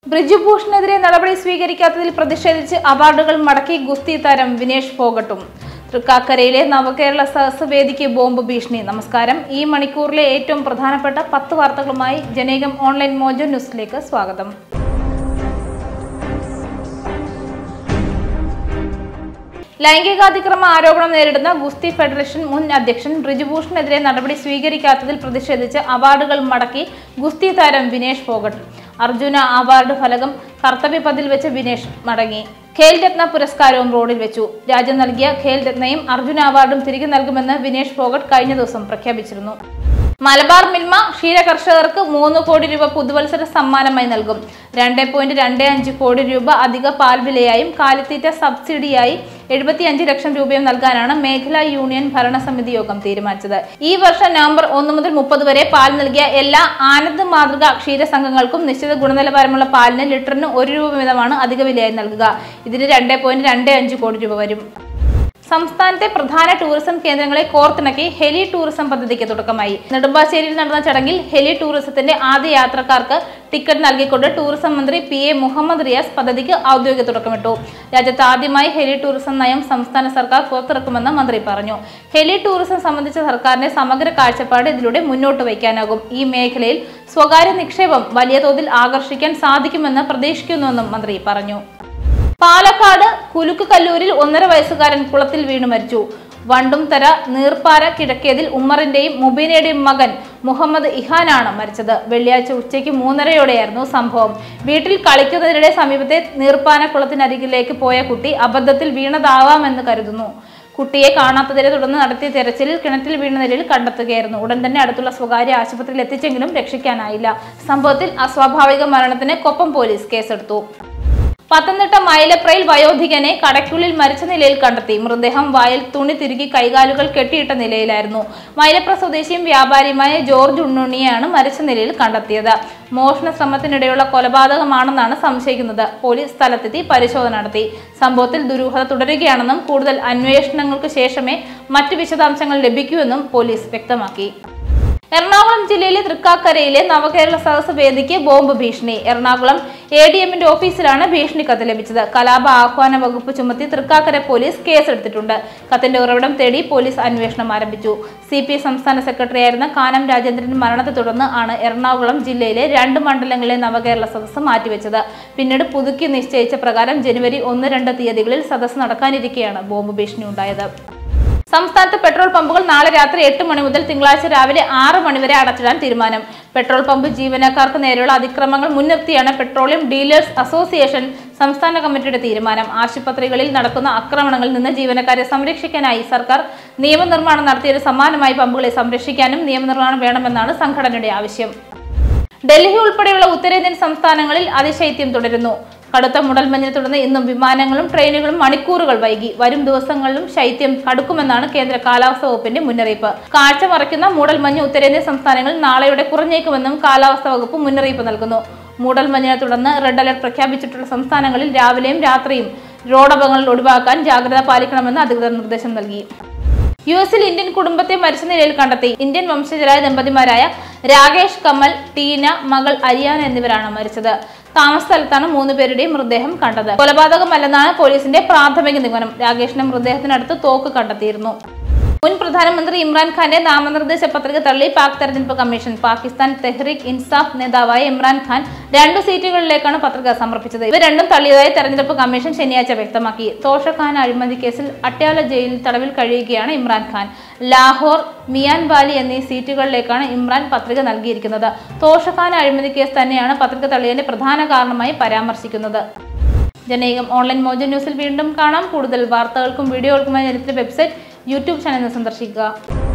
ബ്രിജുഭൂഷണെതിരെ നടപടി സ്വീകരിക്കാത്തതിൽ പ്രതിഷേധിച്ച് അവാർഡുകൾ മടക്കി ഗുസ്തി താരം വിനേഷ് ഫോഗട്ടും തൃക്കാക്കരയിലെ നവകേരള സഹസ് വേദിക്ക് ബോംബ് ഭീഷണി നമസ്കാരം ഈ മണിക്കൂറിലെ ഏറ്റവും പ്രധാനപ്പെട്ട പത്ത് വാർത്തകളുമായി ജനേകം ഓൺലൈൻ മോജോ ന്യൂസിലേക്ക് സ്വാഗതം ലൈംഗികാതിക്രമ ആരോപണം നേരിടുന്ന ഗുസ്തി ഫെഡറേഷൻ മുൻ അധ്യക്ഷൻ ബ്രിജുഭൂഷണെതിരെ നടപടി സ്വീകരിക്കാത്തതിൽ പ്രതിഷേധിച്ച് അവാർഡുകൾ മടക്കി ഗുസ്തി താരം വിനേഷ് ഫോഗട്ട് അർജുന അവാർഡ് ഫലകം കർത്തവ്യപഥിൽ വെച്ച് വിനേഷ് മടങ്ങി ഖേൽ രത്ന പുരസ്കാരവും റോഡിൽ വെച്ചു രാജ്യം നൽകിയ ഖേൽ രത്നയും അർജുന അവാർഡും തിരികെ നൽകുമെന്ന് വിനേഷ് ഫോഗട്ട് കഴിഞ്ഞ ദിവസം പ്രഖ്യാപിച്ചിരുന്നു മലബാർ മിൽമ ക്ഷീര കർഷകർക്ക് മൂന്ന് കോടി രൂപ പുതുവത്സര സമ്മാനമായി നൽകും രണ്ട് പോയിന്റ് രണ്ട് അഞ്ച് കോടി രൂപ അധിക പാൽ വിലയായും കാലിത്തീറ്റ സബ്സിഡിയായി എഴുപത്തിയഞ്ച് ലക്ഷം രൂപയും നൽകാനാണ് മേഖലാ യൂണിയൻ ഭരണസമിതി യോഗം തീരുമാനിച്ചത് ഈ വർഷം നവംബർ ഒന്ന് മുതൽ മുപ്പത് വരെ പാൽ നൽകിയ എല്ലാ ആനന്ദ് മാതൃക ക്ഷീര സംഘങ്ങൾക്കും നിശ്ചിത ഗുണനിലവാരമുള്ള പാലിന് ലിറ്ററിന് ഒരു രൂപ വീതമാണ് അധിക വിലയായി നൽകുക ഇതിന് രണ്ട് പോയിന്റ് രണ്ട് അഞ്ച് കോടി രൂപ വരും സംസ്ഥാനത്തെ പ്രധാന ടൂറിസം കേന്ദ്രങ്ങളെ കോർത്തിണക്കി ഹെലി ടൂറിസം പദ്ധതിക്ക് തുടക്കമായി നെടുമ്പാശ്ശേരിയിൽ നടന്ന ചടങ്ങിൽ ഹെലി ടൂറിസത്തിന്റെ ആദ്യ യാത്രക്കാർക്ക് ടിക്കറ്റ് നൽകിക്കൊണ്ട് ടൂറിസം മന്ത്രി പി എ മുഹമ്മദ് റിയാസ് പദ്ധതിക്ക് ഔദ്യോഗിക തുടക്കമിട്ടു രാജ്യത്ത് ആദ്യമായി ഹെലി ടൂറിസം നയം സംസ്ഥാന സർക്കാർ പുറത്തിറക്കുമെന്ന് മന്ത്രി പറഞ്ഞു ഹെലി ടൂറിസം സംബന്ധിച്ച സർക്കാരിന്റെ സമഗ്ര കാഴ്ചപ്പാട് ഇതിലൂടെ മുന്നോട്ട് വയ്ക്കാനാകും ഈ മേഖലയിൽ സ്വകാര്യ നിക്ഷേപം വലിയ തോതിൽ ആകർഷിക്കാൻ സാധിക്കുമെന്ന് പ്രതീക്ഷിക്കുന്നുവെന്നും മന്ത്രി പറഞ്ഞു പാലക്കാട് കുലുക്ക് കല്ലൂരിൽ ഒന്നര വയസ്സുകാരൻ കുളത്തിൽ വീണു മരിച്ചു വണ്ടുംതര നീർപ്പാര കിഴക്കേതിൽ ഉമ്മറിന്റെയും മുബീനയുടെയും മകൻ മുഹമ്മദ് ഇഹാനാണ് മരിച്ചത് വെള്ളിയാഴ്ച ഉച്ചയ്ക്ക് മൂന്നരയോടെയായിരുന്നു സംഭവം വീട്ടിൽ കളിക്കുന്നതിനിടെ സമീപത്തെ നീർപ്പാന കുളത്തിനരികിലേക്ക് പോയ കുട്ടി അബദ്ധത്തിൽ വീണതാവാമെന്ന് കരുതുന്നു കുട്ടിയെ കാണാത്തതിനെ തുടർന്ന് നടത്തിയ തെരച്ചിലിൽ കിണറ്റിൽ വീണ നിലയിൽ കണ്ടെത്തുകയായിരുന്നു ഉടൻ തന്നെ അടുത്തുള്ള സ്വകാര്യ ആശുപത്രിയിൽ എത്തിച്ചെങ്കിലും രക്ഷിക്കാനായില്ല സംഭവത്തിൽ അസ്വാഭാവിക മരണത്തിന് കൊപ്പം പോലീസ് കേസെടുത്തു പത്തനംതിട്ട മൈലപ്രയിൽ വയോധികനെ കടയ്ക്കുള്ളിൽ മരിച്ച നിലയിൽ കണ്ടെത്തി മൃതദേഹം വായിൽ തുണി തിരുകി കൈകാലുകൾ കെട്ടിയിട്ട നിലയിലായിരുന്നു മൈലപ്ര സ്വദേശിയും വ്യാപാരിയുമായ ജോർജ് ഉണ്ണുണ്ണിയാണ് മരിച്ച നിലയിൽ കണ്ടെത്തിയത് മോഷണ ശ്രമത്തിനിടെയുള്ള കൊലപാതകമാണെന്നാണ് സംശയിക്കുന്നത് പോലീസ് സ്ഥലത്തെത്തി പരിശോധന നടത്തി സംഭവത്തിൽ ദുരൂഹത തുടരുകയാണെന്നും കൂടുതൽ അന്വേഷണങ്ങൾക്ക് ശേഷമേ മറ്റു വിശദാംശങ്ങൾ ലഭിക്കൂ പോലീസ് വ്യക്തമാക്കി എറണാകുളം ജില്ലയിലെ തൃക്കാക്കരയിലെ നവകേരള സദസ് വേദിക്ക് ബോംബ് ഭീഷണി എറണാകുളം എ ഡി എമ്മിന്റെ ഓഫീസിലാണ് ഭീഷണി കത്ത് ലഭിച്ചത് കലാപ ആഹ്വാന വകുപ്പ് ചുമത്തി തൃക്കാക്കര പോലീസ് കേസെടുത്തിട്ടുണ്ട് കത്തിന്റെ ഉറവിടം തേടി പോലീസ് അന്വേഷണം ആരംഭിച്ചു സി പി സംസ്ഥാന സെക്രട്ടറിയായിരുന്ന കാനം രാജേന്ദ്രൻ മരണത്തെ തുടർന്ന് ആണ് എറണാകുളം ജില്ലയിലെ രണ്ട് മണ്ഡലങ്ങളിലെ നവകേരള സദസ്സ് മാറ്റിവെച്ചത് പിന്നീട് പുതുക്കി നിശ്ചയിച്ച പ്രകാരം ജനുവരി ഒന്ന് രണ്ട് തീയതികളിൽ സദസ്സ് നടക്കാനിരിക്കെയാണ് ബോംബ് ഭീഷണി ഉണ്ടായത് സംസ്ഥാനത്ത് പെട്രോൾ പമ്പുകൾ നാളെ രാത്രി എട്ട് മണി മുതൽ തിങ്കളാഴ്ച രാവിലെ ആറ് മണിവരെ അടച്ചിടാൻ തീരുമാനം പെട്രോൾ പമ്പ് ജീവനക്കാർക്ക് നേരെയുള്ള അതിക്രമങ്ങൾ മുൻനിർത്തിയാണ് പെട്രോളിയം ഡീലേഴ്സ് അസോസിയേഷൻ സംസ്ഥാന കമ്മിറ്റിയുടെ തീരുമാനം ആശുപത്രികളിൽ നടക്കുന്ന ആക്രമണങ്ങളിൽ നിന്ന് ജീവനക്കാരെ സംരക്ഷിക്കാനായി സർക്കാർ നിയമനിർമ്മാണം നടത്തിയതിന് സമാനമായി പമ്പുകളെ സംരക്ഷിക്കാനും നിയമനിർമ്മാണം വേണമെന്നാണ് സംഘടനയുടെ ആവശ്യം ഡൽഹി ഉൾപ്പെടെയുള്ള ഉത്തരേന്ത്യൻ സംസ്ഥാനങ്ങളിൽ അതിശൈത്യം തുടരുന്നു കടുത്ത മുടൽമഞ്ഞിനെ തുടർന്ന് ഇന്നും വിമാനങ്ങളും ട്രെയിനുകളും മണിക്കൂറുകൾ വൈകി വരും ദിവസങ്ങളിലും ശൈത്യം കടുക്കുമെന്നാണ് കേന്ദ്ര കാലാവസ്ഥാ വകുപ്പിന്റെ മുന്നറിയിപ്പ് കാഴ്ച മറയ്ക്കുന്ന മൂടൽമഞ്ഞ് ഉത്തരേന്ത്യൻ സംസ്ഥാനങ്ങളിൽ നാളെയോടെ കുറഞ്ഞേക്കുമെന്നും കാലാവസ്ഥാ വകുപ്പ് മുന്നറിയിപ്പ് നൽകുന്നു മൂടൽമഞ്ഞിനെ തുടർന്ന് റെഡ് അലർട്ട് പ്രഖ്യാപിച്ചിട്ടുള്ള സംസ്ഥാനങ്ങളിൽ രാവിലെയും രാത്രിയും റോഡപകടങ്ങൾ ഒഴിവാക്കാൻ ജാഗ്രത പാലിക്കണമെന്ന് അധികൃതർ നിർദ്ദേശം നൽകി യു എസിൽ ഇന്ത്യൻ കുടുംബത്തെ മരിച്ച നിലയിൽ കണ്ടെത്തി ഇന്ത്യൻ വംശജരായ ദമ്പതിമാരായ രാകേഷ് കമൽ ടീന മകൾ അരിയാന എന്നിവരാണ് മരിച്ചത് താമസ സ്ഥലത്താണ് മൂന്ന് പേരുടെയും മൃതദേഹം കണ്ടത് കൊലപാതകമല്ലെന്നാണ് പോലീസിന്റെ പ്രാഥമിക നിഗമനം രാകേഷിന്റെ മൃതദേഹത്തിനടുത്ത് തോക്ക് കണ്ടെത്തിയിരുന്നു മുൻ പ്രധാനമന്ത്രി ഇമ്രാൻഖാന്റെ നാമനിർദ്ദേശ പത്രിക തള്ളി പാക് തെരഞ്ഞെടുപ്പ് കമ്മീഷൻ പാകിസ്ഥാൻ തെഹ്രീക് ഇൻസാഫ് നേതാവായ ഇമ്രാൻഖാൻ രണ്ടു സീറ്റുകളിലേക്കാണ് പത്രിക സമർപ്പിച്ചത് ഇവ രണ്ടും തള്ളിയതായി തെരഞ്ഞെടുപ്പ് കമ്മീഷൻ ശനിയാഴ്ച വ്യക്തമാക്കി തോഷഖാൻ അഴിമതി കേസിൽ അട്യാല ജയിലിൽ തടവിൽ കഴിയുകയാണ് ഇമ്രാൻഖാൻ ലാഹോർ മിയാൻ വാലി എന്നീ സീറ്റുകളിലേക്കാണ് ഇമ്രാൻ പത്രിക നൽകിയിരിക്കുന്നത് തോഷഖാൻ അഴിമതി കേസ് തന്നെയാണ് പത്രിക തള്ളിയതിന്റെ പ്രധാന കാരണമായി പരാമർശിക്കുന്നത് ജനേകം ഓൺലൈൻ മോജ ന്യൂസിൽ വീണ്ടും കാണാം കൂടുതൽ വാർത്തകൾക്കും വീഡിയോകൾക്കുമായി ചരിത്ര വെബ്സൈറ്റ് യൂട്യൂബ് ചാനൽ സന്ദർശിക്കുക